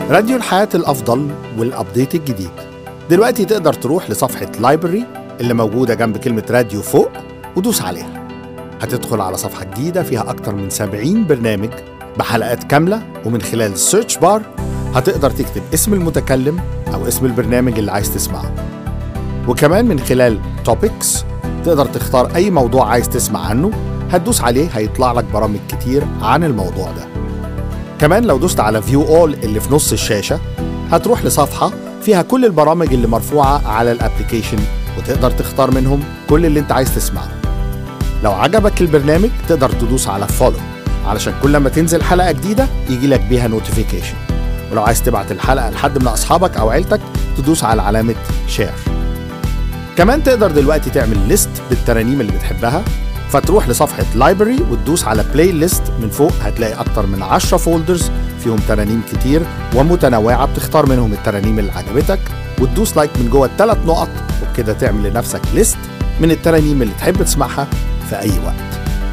راديو الحياة الأفضل والأبديت الجديد دلوقتي تقدر تروح لصفحة لايبرري اللي موجودة جنب كلمة راديو فوق ودوس عليها هتدخل على صفحة جديدة فيها أكتر من 70 برنامج بحلقات كاملة ومن خلال السيرش بار هتقدر تكتب اسم المتكلم أو اسم البرنامج اللي عايز تسمعه وكمان من خلال توبكس تقدر تختار أي موضوع عايز تسمع عنه هتدوس عليه هيطلع لك برامج كتير عن الموضوع ده كمان لو دوست على فيو اول اللي في نص الشاشة هتروح لصفحة فيها كل البرامج اللي مرفوعة على الابليكيشن وتقدر تختار منهم كل اللي انت عايز تسمعه لو عجبك البرنامج تقدر تدوس على فولو علشان كل ما تنزل حلقة جديدة يجي لك بيها نوتيفيكيشن ولو عايز تبعت الحلقة لحد من أصحابك أو عيلتك تدوس على علامة شير كمان تقدر دلوقتي تعمل ليست بالترانيم اللي بتحبها فتروح لصفحة لايبرري وتدوس على بلاي ليست من فوق هتلاقي أكتر من 10 فولدرز فيهم ترانيم كتير ومتنوعة بتختار منهم الترانيم اللي عجبتك وتدوس لايك من جوه الثلاث نقط وبكده تعمل لنفسك ليست من الترانيم اللي تحب تسمعها في أي وقت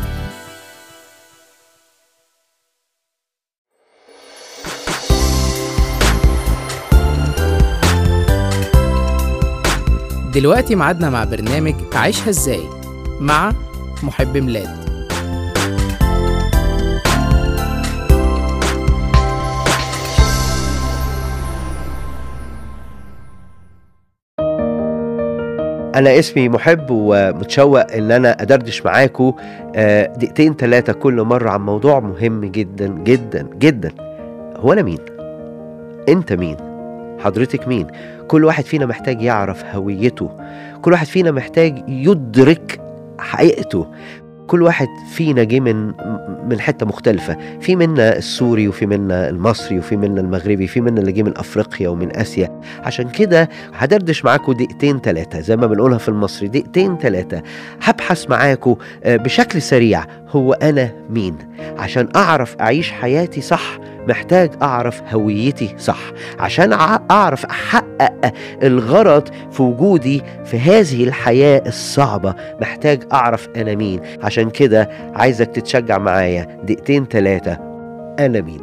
دلوقتي ميعادنا مع برنامج عيشها ازاي مع محب ميلاد أنا اسمي محب ومتشوق إن أنا أدردش معاكم آه، دقيقتين ثلاثة كل مرة عن موضوع مهم جدا جدا جدا هو أنا مين؟ أنت مين؟ حضرتك مين؟ كل واحد فينا محتاج يعرف هويته كل واحد فينا محتاج يدرك حقيقته كل واحد فينا جه من من حته مختلفه في منا السوري وفي منا المصري وفي منا المغربي في منا اللي جه من افريقيا ومن اسيا عشان كده هدردش معاكم دقيقتين ثلاثه زي ما بنقولها في المصري دقيقتين ثلاثه هبحث معاكم آه، بشكل سريع هو انا مين عشان اعرف اعيش حياتي صح محتاج اعرف هويتي صح عشان أع- اعرف احقق الغرض في وجودي في هذه الحياه الصعبه محتاج اعرف انا مين عشان كده عايزك تتشجع معايا دقيقتين ثلاثه انا مين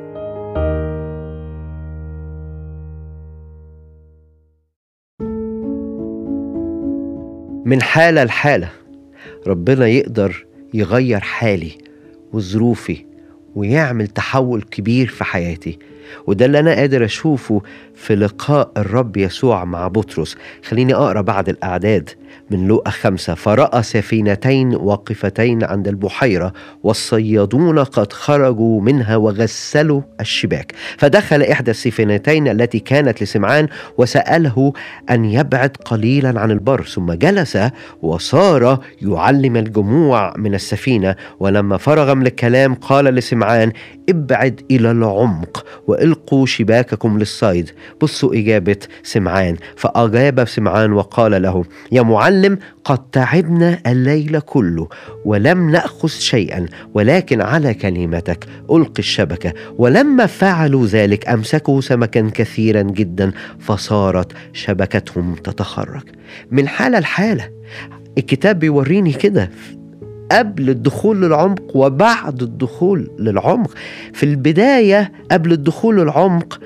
من حاله لحاله ربنا يقدر يغير حالي وظروفي ويعمل تحول كبير في حياتي وده اللي انا قادر اشوفه في لقاء الرب يسوع مع بطرس خليني اقرا بعض الاعداد من لوقا خمسة فرأى سفينتين واقفتين عند البحيرة والصيادون قد خرجوا منها وغسلوا الشباك فدخل إحدى السفينتين التي كانت لسمعان وسأله أن يبعد قليلا عن البر ثم جلس وصار يعلم الجموع من السفينة ولما فرغ من الكلام قال لسمعان ابعد إلى العمق وإلقوا شباككم للصيد بصوا إجابة سمعان فأجاب سمعان وقال له يا معلم قد تعبنا الليل كله ولم نأخذ شيئا ولكن على كلمتك ألقي الشبكة ولما فعلوا ذلك أمسكوا سمكا كثيرا جدا فصارت شبكتهم تتخرج من حالة لحالة الكتاب بيوريني كده قبل الدخول للعمق وبعد الدخول للعمق في البداية قبل الدخول للعمق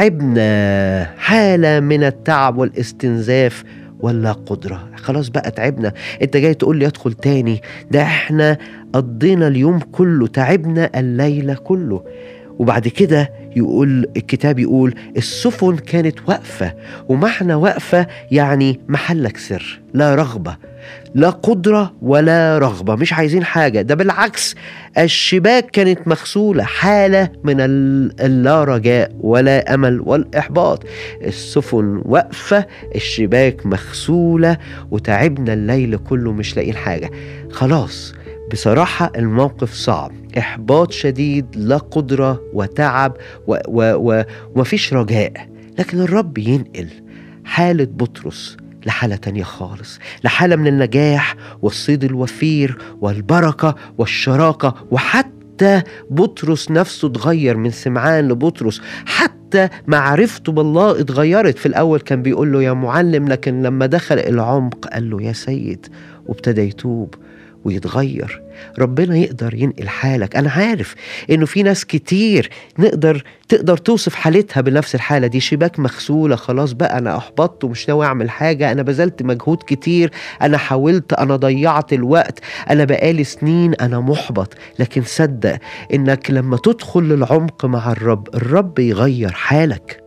تعبنا حالة من التعب والاستنزاف ولا قدرة خلاص بقى تعبنا انت جاي تقول لي ادخل تاني ده احنا قضينا اليوم كله تعبنا الليلة كله وبعد كده يقول الكتاب يقول السفن كانت واقفة ومعنى واقفة يعني محلك سر لا رغبة لا قدرة ولا رغبة مش عايزين حاجة ده بالعكس الشباك كانت مغسولة حالة من ال- اللا رجاء ولا أمل والإحباط السفن واقفة الشباك مغسولة وتعبنا الليل كله مش لاقيين حاجة خلاص بصراحة الموقف صعب إحباط شديد لا قدرة وتعب و و و ومفيش رجاء لكن الرب ينقل حالة بطرس لحالة تانية خالص لحالة من النجاح والصيد الوفير والبركة والشراكة وحتى بطرس نفسه اتغير من سمعان لبطرس حتى معرفته بالله اتغيرت في الأول كان بيقول له يا معلم لكن لما دخل العمق قال له يا سيد وابتدى يتوب ويتغير ربنا يقدر ينقل حالك انا عارف انه في ناس كتير نقدر تقدر توصف حالتها بنفس الحاله دي شباك مغسوله خلاص بقى انا احبطت ومش ناوي اعمل حاجه انا بذلت مجهود كتير انا حاولت انا ضيعت الوقت انا بقالي سنين انا محبط لكن صدق انك لما تدخل للعمق مع الرب الرب يغير حالك